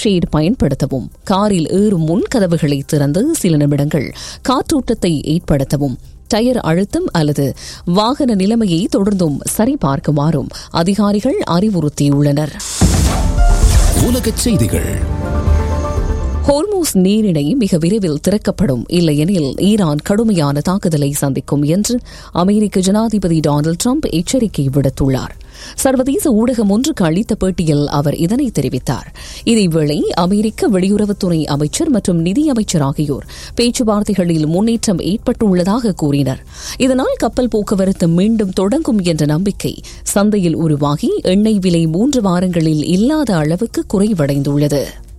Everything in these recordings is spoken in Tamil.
ஷேட் பயன்படுத்தவும் காரில் ஏறும் முன் கதவுகளை திறந்து சில நிமிடங்கள் காற்றோட்டத்தை ஏற்படுத்தவும் டயர் அழுத்தம் அல்லது வாகன நிலைமையை தொடர்ந்தும் சரிபார்க்குமாறும் அதிகாரிகள் அறிவுறுத்தியுள்ளனர் உலகச் செய்திகள் ஹோர்மூஸ் நீரிணை மிக விரைவில் திறக்கப்படும் இல்லையெனில் ஈரான் கடுமையான தாக்குதலை சந்திக்கும் என்று அமெரிக்க ஜனாதிபதி டொனால்டு டிரம்ப் எச்சரிக்கை விடுத்துள்ளார் சர்வதேச ஊடகம் ஒன்றுக்கு அளித்த பேட்டியில் அவர் இதனை தெரிவித்தார் இதேவேளை அமெரிக்க வெளியுறவுத்துறை அமைச்சர் மற்றும் நிதியமைச்சர் ஆகியோர் பேச்சுவார்த்தைகளில் முன்னேற்றம் ஏற்பட்டுள்ளதாக கூறினர் இதனால் கப்பல் போக்குவரத்து மீண்டும் தொடங்கும் என்ற நம்பிக்கை சந்தையில் உருவாகி எண்ணெய் விலை மூன்று வாரங்களில் இல்லாத அளவுக்கு குறைவடைந்துள்ளது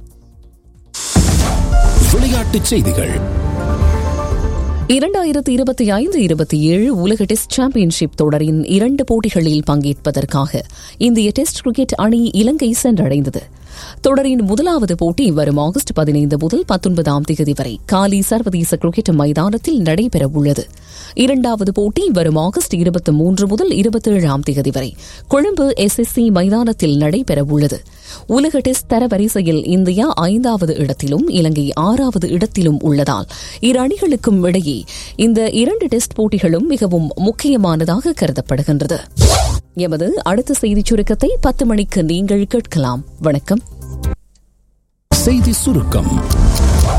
விளையாட்டுச் செய்திகள் இரண்டாயிரத்தி இருபத்தி ஐந்து இருபத்தி ஏழு உலக டெஸ்ட் சாம்பியன்ஷிப் தொடரின் இரண்டு போட்டிகளில் பங்கேற்பதற்காக இந்திய டெஸ்ட் கிரிக்கெட் அணி இலங்கை சென்றடைந்தது தொடரின் முதலாவது போட்டி வரும் ஆகஸ்ட் பதினைந்து முதல் பத்தொன்பதாம் தேதி வரை காலி சர்வதேச கிரிக்கெட் மைதானத்தில் நடைபெறவுள்ளது இரண்டாவது போட்டி வரும் ஆகஸ்ட் இருபத்தி மூன்று முதல் இருபத்தேழாம் தேதி வரை கொழும்பு எஸ்எஸ்சி மைதானத்தில் நடைபெறவுள்ளது உலக டெஸ்ட் தரவரிசையில் இந்தியா ஐந்தாவது இடத்திலும் இலங்கை ஆறாவது இடத்திலும் உள்ளதால் இரு அணிகளுக்கும் இடையே இந்த இரண்டு டெஸ்ட் போட்டிகளும் மிகவும் முக்கியமானதாக கருதப்படுகின்றது எமது அடுத்த செய்திச் சுருக்கத்தை பத்து மணிக்கு நீங்கள் கேட்கலாம் வணக்கம் செய்தி சுருக்கம்